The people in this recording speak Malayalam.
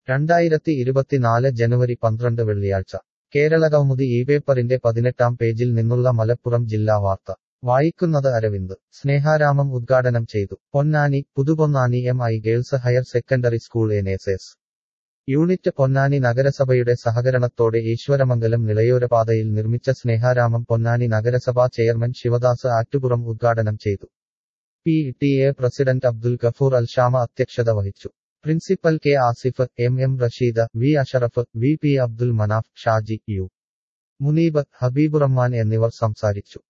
രണ്ടായിരത്തി ഇരുപത്തിനാല് ജനുവരി പന്ത്രണ്ട് വെള്ളിയാഴ്ച കേരളകൗമുദി ഈ പേപ്പറിന്റെ പതിനെട്ടാം പേജിൽ നിന്നുള്ള മലപ്പുറം ജില്ലാ വാർത്ത വായിക്കുന്നത് അരവിന്ദ് സ്നേഹാരാമം ഉദ്ഘാടനം ചെയ്തു Ponnani Puthuponnani M I girls higher secondary school N S S unit Ponnani നഗരസഭയുടെ സഹകരണത്തോടെ ഈശ്വരമംഗലം നിളയോരപാതയിൽ നിർമ്മിച്ച സ്നേഹാരാമം പൊന്നാനി നഗരസഭാ ചെയർമാൻ ശിവദാസ് ആറ്റുപുറം ഉദ്ഘാടനം ചെയ്തു P T A president Abdul Gafoor Alshama അധ്യക്ഷത വഹിച്ചു principal K Asif M M Rasheeda V Ashraf V P Abdul Manaf Shaji U Muneeb Habeeburahman എന്നിവർ സംസാരിച്ചു